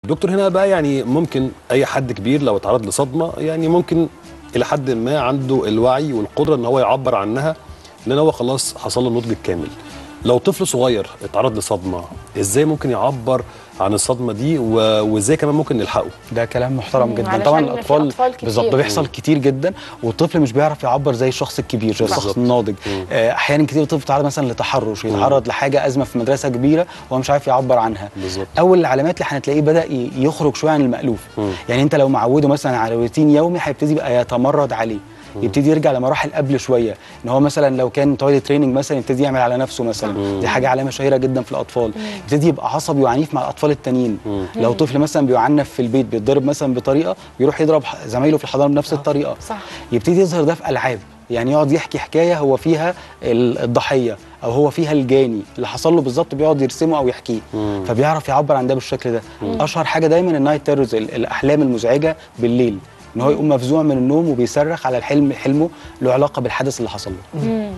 دكتور هنا بقى يعني ممكن اي حد كبير لو اتعرض لصدمه يعني ممكن الى حد ما عنده الوعي والقدره ان هو يعبر عنها لان هو خلاص حصل له النضج الكامل لو طفل صغير اتعرض لصدمه ازاي ممكن يعبر عن الصدمه دي و- وازاي كمان ممكن نلحقه ده كلام محترم مم، جدا علشان طبعا في الاطفال أطفال كتير. بالظبط ده بيحصل كتير جدا والطفل مش بيعرف يعبر زي الشخص الكبير زي الشخص بالظبط. الناضج مم. آه، احيانا كتير الطفل يتعرض مثلا لتحرش يتعرض لحاجه ازمه في مدرسه كبيره وهو مش عارف يعبر عنها بالظبط. اول العلامات اللي هتلاقيه بدا ي- يخرج شويه عن المالوف مم. يعني انت لو معوده مثلا على روتين يومي هيبتدي بقى يتمرد عليه يبتدي يرجع لمراحل قبل شويه ان هو مثلا لو كان تويلت تريننج مثلا يبتدي يعمل على نفسه مثلا دي حاجه علامه شهيره جدا في الاطفال يبتدي يبقى عصبي وعنيف مع الاطفال التانيين لو طفل مثلا بيعنف في البيت بيتضرب مثلا بطريقه بيروح يضرب ح- زمايله في الحضانه بنفس الطريقه صح. يبتدي يظهر ده في العاب يعني يقعد يحكي حكايه هو فيها ال- الضحيه او هو فيها الجاني اللي حصل له بالظبط بيقعد يرسمه او يحكيه فبيعرف يعبر عن ده بالشكل ده اشهر حاجه دايما النايت تيرورز الاحلام المزعجه بالليل ان هو يقوم مفزوع من النوم وبيصرخ على الحلم حلمه له علاقه بالحدث اللي حصل له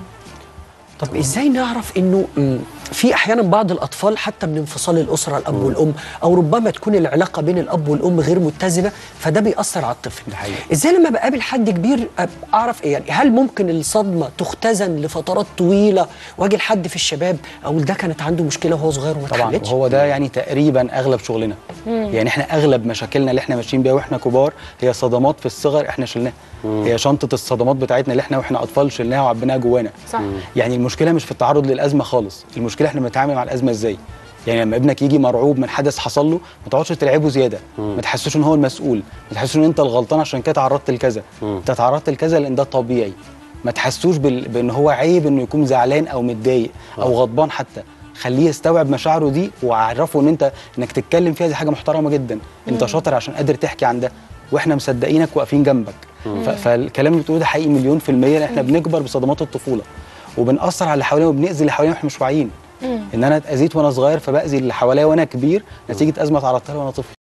طب ازاي نعرف انه مم، في احيانا بعض الاطفال حتى من انفصال الاسره الاب والام او ربما تكون العلاقه بين الاب والام غير متزنه فده بيأثر على الطفل ده حقيقي. ازاي لما بقابل حد كبير أب- اعرف ايه يعني هل ممكن الصدمه تختزن لفترات طويله واجي لحد في الشباب اقول ده كانت عنده مشكله وهو صغير وما طبعا اتحلتش وهو ده يعني تقريبا اغلب شغلنا يعني احنا اغلب مشاكلنا اللي احنا ماشيين بيها واحنا كبار هي صدمات في الصغر احنا شلناها هي شنطه الصدمات بتاعتنا اللي احنا واحنا اطفال شلناها وعبيناها جوانا صح. يعني المشكله مش في التعرض للازمه خالص المشكله احنا بنتعامل مع الازمه ازاي يعني لما ابنك يجي مرعوب من حدث حصل له ما تقعدش تلعبه زياده ما تحسوش ان هو المسؤول ما تحسوش ان انت الغلطان عشان كده تعرضت لكذا انت تعرضت لكذا لان ده طبيعي ما تحسوش بال... بان هو عيب انه يكون زعلان او متضايق او غضبان حتى خليه يستوعب مشاعره دي وعرفه ان انت انك تتكلم فيها دي حاجه محترمه جدا انت شاطر عشان قادر تحكي عن ده واحنا مصدقينك واقفين جنبك ف... فالكلام اللي بتقوله ده حقيقي مليون في الميه لان احنا بنكبر بصدمات الطفوله وبنأثر على اللي حوالينا وبنأذي اللي حوالينا واحنا مش واعيين ان انا اتأذيت وانا صغير فبأذي اللي حواليا وانا كبير نتيجه ازمه تعرضت لها وانا طفل